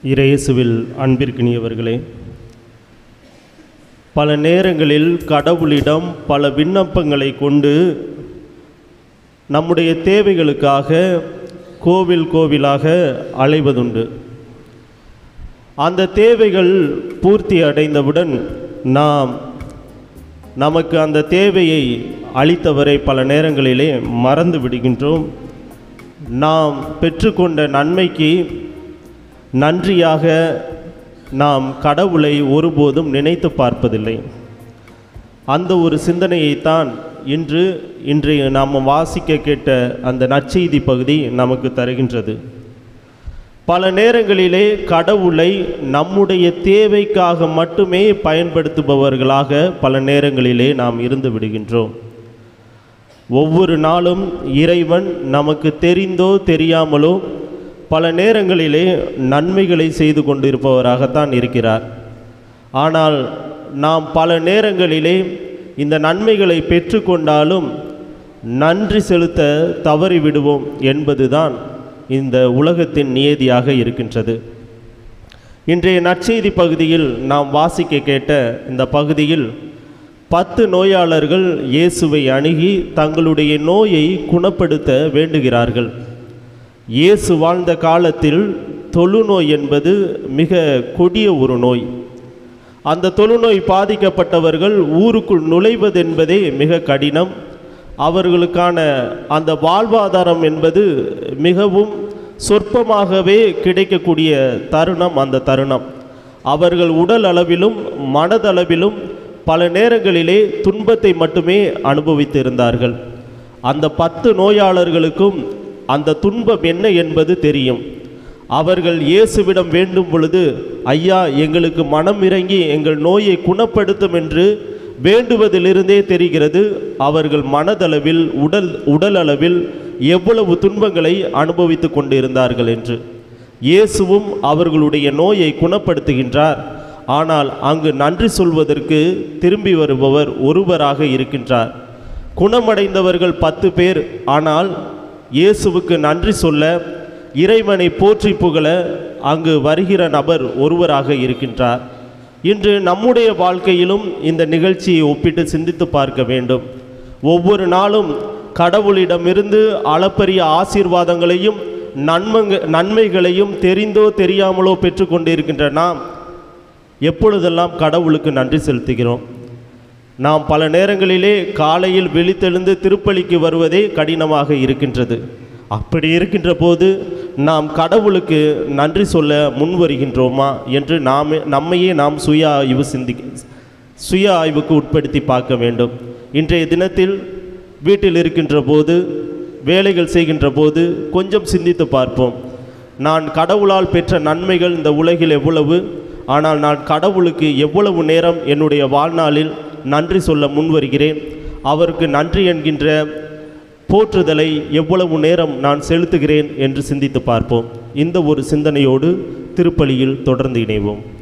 இறையேசுவில் அன்பிற்கினியவர்களே பல நேரங்களில் கடவுளிடம் பல விண்ணப்பங்களை கொண்டு நம்முடைய தேவைகளுக்காக கோவில் கோவிலாக அலைவதுண்டு அந்த தேவைகள் பூர்த்தி அடைந்தவுடன் நாம் நமக்கு அந்த தேவையை அளித்தவரை பல நேரங்களிலே மறந்து விடுகின்றோம் நாம் பெற்றுக்கொண்ட நன்மைக்கு நன்றியாக நாம் கடவுளை ஒருபோதும் நினைத்து பார்ப்பதில்லை அந்த ஒரு சிந்தனையைத்தான் இன்று இன்றைய நாம் வாசிக்க கேட்ட அந்த நற்செய்தி பகுதி நமக்கு தருகின்றது பல நேரங்களிலே கடவுளை நம்முடைய தேவைக்காக மட்டுமே பயன்படுத்துபவர்களாக பல நேரங்களிலே நாம் இருந்து விடுகின்றோம் ஒவ்வொரு நாளும் இறைவன் நமக்கு தெரிந்தோ தெரியாமலோ பல நேரங்களிலே நன்மைகளை செய்து கொண்டிருப்பவராகத்தான் இருக்கிறார் ஆனால் நாம் பல நேரங்களிலே இந்த நன்மைகளை பெற்றுக்கொண்டாலும் நன்றி செலுத்த தவறிவிடுவோம் என்பதுதான் இந்த உலகத்தின் நியதியாக இருக்கின்றது இன்றைய நற்செய்தி பகுதியில் நாம் வாசிக்க கேட்ட இந்த பகுதியில் பத்து நோயாளர்கள் இயேசுவை அணுகி தங்களுடைய நோயை குணப்படுத்த வேண்டுகிறார்கள் இயேசு வாழ்ந்த காலத்தில் தொழுநோய் என்பது மிக கொடிய ஒரு நோய் அந்த தொழுநோய் பாதிக்கப்பட்டவர்கள் ஊருக்குள் நுழைவது என்பதே மிக கடினம் அவர்களுக்கான அந்த வாழ்வாதாரம் என்பது மிகவும் சொற்பமாகவே கிடைக்கக்கூடிய தருணம் அந்த தருணம் அவர்கள் உடல் அளவிலும் மனதளவிலும் பல நேரங்களிலே துன்பத்தை மட்டுமே அனுபவித்து இருந்தார்கள் அந்த பத்து நோயாளர்களுக்கும் அந்த துன்பம் என்ன என்பது தெரியும் அவர்கள் இயேசுவிடம் வேண்டும் பொழுது ஐயா எங்களுக்கு மனம் இறங்கி எங்கள் நோயை குணப்படுத்தும் என்று வேண்டுவதிலிருந்தே தெரிகிறது அவர்கள் மனதளவில் உடல் உடல் அளவில் எவ்வளவு துன்பங்களை அனுபவித்து கொண்டிருந்தார்கள் என்று இயேசுவும் அவர்களுடைய நோயை குணப்படுத்துகின்றார் ஆனால் அங்கு நன்றி சொல்வதற்கு திரும்பி வருபவர் ஒருவராக இருக்கின்றார் குணமடைந்தவர்கள் பத்து பேர் ஆனால் இயேசுவுக்கு நன்றி சொல்ல இறைவனை போற்றி புகழ அங்கு வருகிற நபர் ஒருவராக இருக்கின்றார் இன்று நம்முடைய வாழ்க்கையிலும் இந்த நிகழ்ச்சியை ஒப்பிட்டு சிந்தித்து பார்க்க வேண்டும் ஒவ்வொரு நாளும் கடவுளிடமிருந்து அளப்பரிய ஆசீர்வாதங்களையும் நன்மங்க நன்மைகளையும் தெரிந்தோ தெரியாமலோ பெற்றுக்கொண்டிருக்கின்ற நாம் எப்பொழுதெல்லாம் கடவுளுக்கு நன்றி செலுத்துகிறோம் நாம் பல நேரங்களிலே காலையில் விழித்தெழுந்து திருப்பலிக்கு வருவதே கடினமாக இருக்கின்றது அப்படி இருக்கின்ற போது நாம் கடவுளுக்கு நன்றி சொல்ல முன் வருகின்றோமா என்று நாம் நம்மையே நாம் சுய ஆய்வு சிந்தி சுய ஆய்வுக்கு உட்படுத்தி பார்க்க வேண்டும் இன்றைய தினத்தில் வீட்டில் இருக்கின்ற போது வேலைகள் செய்கின்ற போது கொஞ்சம் சிந்தித்து பார்ப்போம் நான் கடவுளால் பெற்ற நன்மைகள் இந்த உலகில் எவ்வளவு ஆனால் நான் கடவுளுக்கு எவ்வளவு நேரம் என்னுடைய வாழ்நாளில் நன்றி சொல்ல முன்வருகிறேன் அவருக்கு நன்றி என்கின்ற போற்றுதலை எவ்வளவு நேரம் நான் செலுத்துகிறேன் என்று சிந்தித்து பார்ப்போம் இந்த ஒரு சிந்தனையோடு திருப்பலியில் தொடர்ந்து இணைவோம்